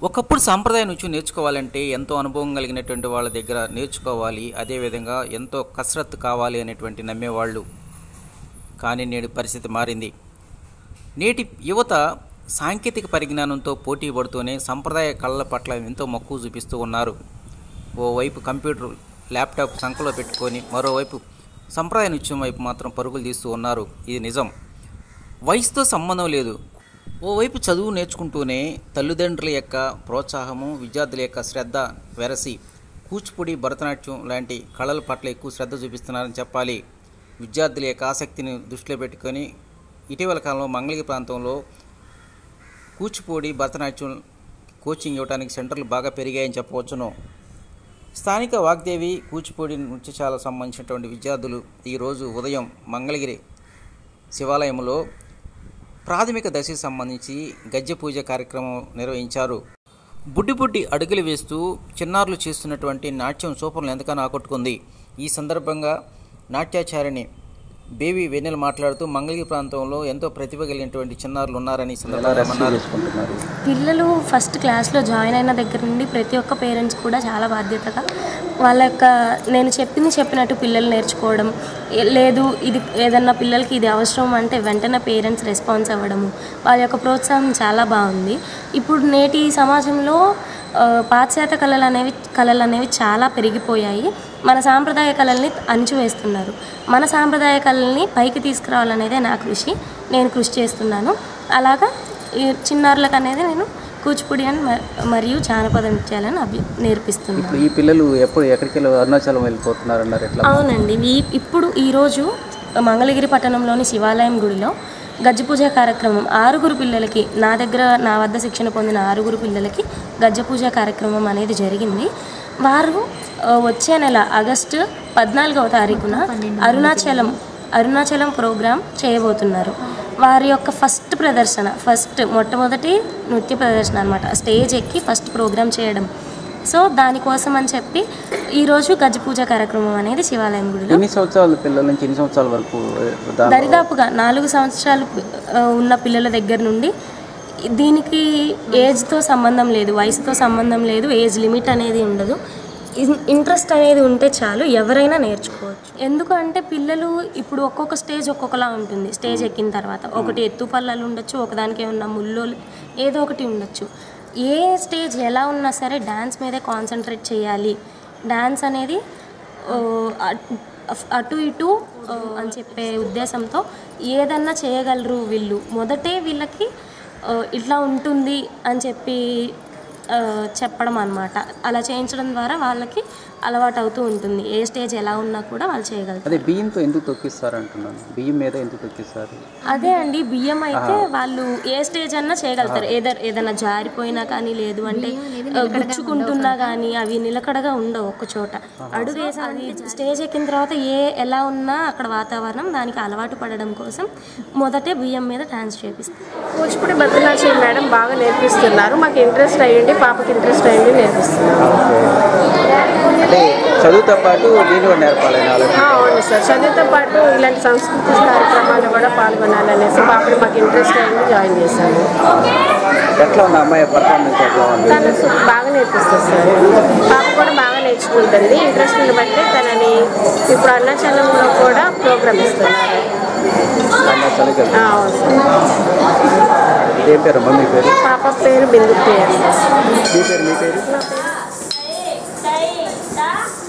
ఒకప్పుడు సాంప్రదాయ నృత్యం నేర్చుకోవాలంటే ఎంతో అనుభవం కలిగినటువంటి వాళ్ళ దగ్గర నేర్చుకోవాలి అదేవిధంగా ఎంతో కసరత్తు కావాలి అనేటువంటి నమ్మేవాళ్ళు కానీ నేడు పరిస్థితి మారింది నేటి యువత సాంకేతిక పరిజ్ఞానంతో పోటీ పడుతూనే సంప్రదాయ కళల పట్ల ఎంతో మక్కువ చూపిస్తూ ఉన్నారు ఓవైపు కంప్యూటర్ ల్యాప్టాప్ సంఖలో పెట్టుకొని మరోవైపు సంప్రదాయ నృత్యం వైపు మాత్రం పరుగులు తీస్తూ ఉన్నారు ఇది నిజం వయసుతో సంబంధం లేదు ఓవైపు చదువు నేర్చుకుంటూనే తల్లిదండ్రుల యొక్క ప్రోత్సాహము విద్యార్థుల యొక్క శ్రద్ధ వెరసి కూచిపూడి భరతనాట్యం లాంటి కళల పట్ల ఎక్కువ శ్రద్ధ చూపిస్తున్నారని చెప్పాలి విద్యార్థుల యొక్క ఆసక్తిని దృష్టిలో పెట్టుకొని ఇటీవల కాలంలో మంగళగిరి ప్రాంతంలో కూచిపూడి భరతనాట్యం కోచింగ్ ఇవ్వడానికి సెంటర్లు బాగా పెరిగాయని చెప్పవచ్చును స్థానిక వాగ్దేవి కూచిపూడి నృత్యశాలకు సంబంధించినటువంటి విద్యార్థులు ఈరోజు ఉదయం మంగళగిరి శివాలయంలో ప్రాథమిక దశకు సంబంధించి గజ్జె పూజ కార్యక్రమం నిర్వహించారు బుడ్డి బుడ్డి అడుగులు వేస్తూ చిన్నారులు చేస్తున్నటువంటి నాట్యం సూపర్లు ఎంతగానో ఆకట్టుకుంది ఈ సందర్భంగా నాట్యాచారిణి బేబీ వెన్నెల మాట్లాడుతూ మంగళగిరి ప్రాంతంలో ఎంతో ప్రతిభ కలిగినటువంటి చిన్నారులు ఉన్నారని ఈ సందర్భంగా అన్నారు పిల్లలు ఫస్ట్ క్లాస్లో జాయిన్ అయిన దగ్గర నుండి ప్రతి ఒక్క పేరెంట్స్ కూడా చాలా బాధ్యతగా వాళ్ళ యొక్క నేను చెప్పింది చెప్పినట్టు పిల్లలు నేర్చుకోవడం ఏ- లేదు ఇది ఏదన్నా పిల్లలకి ఇది అవసరం అంటే వెంటనే పేరెంట్స్ రెస్పాన్స్ అవ్వడము వాళ్ళ యొక్క ప్రోత్సాహం చాలా బాగుంది ఇప్పుడు నేటి సమాజంలో ఆ, పాశ్చాత్య కళలు అనేవి కళలు అనేవి చాలా పెరిగిపోయాయి మన సాంప్రదాయ కళల్ని అణిచివేస్తున్నారు మన సాంప్రదాయ కళల్ని పైకి తీసుకురావాలనేదే నా కృషి నేను కృషి చేస్తున్నాను అలాగా ఈ చిన్నారులకు అనేది నేను కూచిపూడి అని మ- మరియు జానపద నృత్యాలను అభి నేర్పిస్తున్నాను ఈ పిల్లలు ఎప్పుడు ఎక్కడికి వెళ్ళి అరుణాచలం వెళ్ళిపోతున్నారు అన్నారు ఎట్లా అవునండి ఈ ఇప్పుడు ఈరోజు మంగళగిరి పట్టణంలోని శివాలయం గుడిలో గజ్జె పూజ కార్యక్రమం ఆరుగురు పిల్లలకి నా దగ్గర నా వద్ద శిక్షణ పొందిన ఆరుగురు పిల్లలకి గజ్జె పూజ కార్యక్రమం అనేది జరిగింది వారు ఆ, వచ్చే నెల ఆగస్టు పద్నాలుగవ తారీఖున అరుణాచలం అరుణాచలం ప్రోగ్రాం చేయబోతున్నారు వారి యొక్క ఫస్ట్ ప్రదర్శన ఫస్ట్ మొట్టమొదటి నృత్య ప్రదర్శన అనమాట స్టేజ్ ఎక్కి ఫస్ట్ ప్రోగ్రాం చేయడం సో దానికోసం అని చెప్పి ఈరోజు గజ్జ పూజ కార్యక్రమం అనేది శివాలయం గుడిలో ఎన్ని సంవత్సరాల పిల్లల నుంచి ఎన్ని సంవత్సరాల వరకు దాని దరిదాపుగా నాలుగు సంవత్సరాలు ఆ, ఉన్న పిల్లల దగ్గర నుండి దీనికి ఏజ్తో సంబంధం లేదు వయసుతో సంబంధం లేదు ఏజ్ లిమిట్ అనేది ఉండదు ఇన్- ఇంట్రెస్ట్ అనేది ఉంటే చాలు ఎవరైనా నేర్చుకోవచ్చు ఎందుకు అంటే పిల్లలు ఇప్పుడు ఒక్కొక్క స్టేజ్ ఒక్కొక్కలా ఉంటుంది స్టేజ్ ఎక్కిన తర్వాత ఒకటి ఎత్తు పల్లలు ఉండొచ్చు ఒకదానికి ఏమన్నా ముళ్ళు ఏదో ఒకటి ఉండొచ్చు ఏ స్టేజ్ ఎలా ఉన్నా సరే డ్యాన్స్ మీదే కాన్సన్ట్రేట్ చేయాలి డ్యాన్స్ అనేది ఓ, అట్- అటు ఇటు ఓ, అని చెప్పే ఉద్దేశంతో ఏదన్నా చేయగలరు వీళ్ళు మొదటే వీళ్ళకి ఓ, ఇట్లా ఉంటుంది అని చెప్పి ఆ, చెప్పడం అనమాట అలా చేయించడం ద్వారా వాళ్ళకి అలవాటు అవుతూ ఉంటుంది ఏ స్టేజ్ ఎలా ఉన్నా కూడా వాళ్ళు చేయగలుగుతారు అదే బియ్యంతో ఎందుకు తొక్కిస్తారు అంటున్నాను బియ్యం మీద ఎందుకు తొక్కిస్తారు అదే అండి బియ్యం అయితే వాళ్ళు ఏ స్టేజ్ అన్నా చేయగలుగుతారు ఏదర్ ఏదైనా జారిపోయినా కానీ లేదు అంటే ఆ, గుచ్చుకుంటున్నా కానీ అవి నిలకడగా ఉండవు ఒక చోట అడుగు వేసి అది స్టేజ్ ఎక్కిన తర్వాత ఏ ఎలా ఉన్నా అక్కడ వాతావరణం దానికి అలవాటు పడడం కోసం మొదటే బియ్యం మీద డాన్స్ చేపిస్తారు కూచిపూడి భద్రనాథం మేడం బాగా నేర్పిస్తున్నారు మాకు ఇంట్రెస్ట్ అయ్యండి పాపకి ఇంట్రెస్ట్ అయ్యండి నేర్పిస్తున్నారు అంటే చదువుతో పాటు దీన్ని కూడా నేర్పాలని ఆలోచన ఆ, అవును సార్ చదువుతో పాటు ఇలాంటి సంస్కృతి కార్యక్రమాల్లో కూడా పాల్గొనాలనేసి పాపని మాకు ఇంట్రెస్ట్ అయ్యింది జాయిన్ చేశాను ఎట్లా ఉంది అమ్మాయి పర్ఫార్మెన్స్ ఎట్లా ఉంది తను సు- బాగా నేర్పిస్తుంది సార్ పాప కూడా బాగా నేర్చుకుంటుంది ఇంట్రెస్ట్ని బట్టి తనని ఇప్పుడు అరుణాచలంలో కూడా ప్రోగ్రామ్ ఇస్తున్నారు అరుణాచల్కి వెళ్తాం. ఆ, అవును సార్ ఇదేం పేరు అమ్మ మీ పేరు పాప పేరు బిందు ప్రియ సార్ మీ పేరు మీ పేరు నా పేరు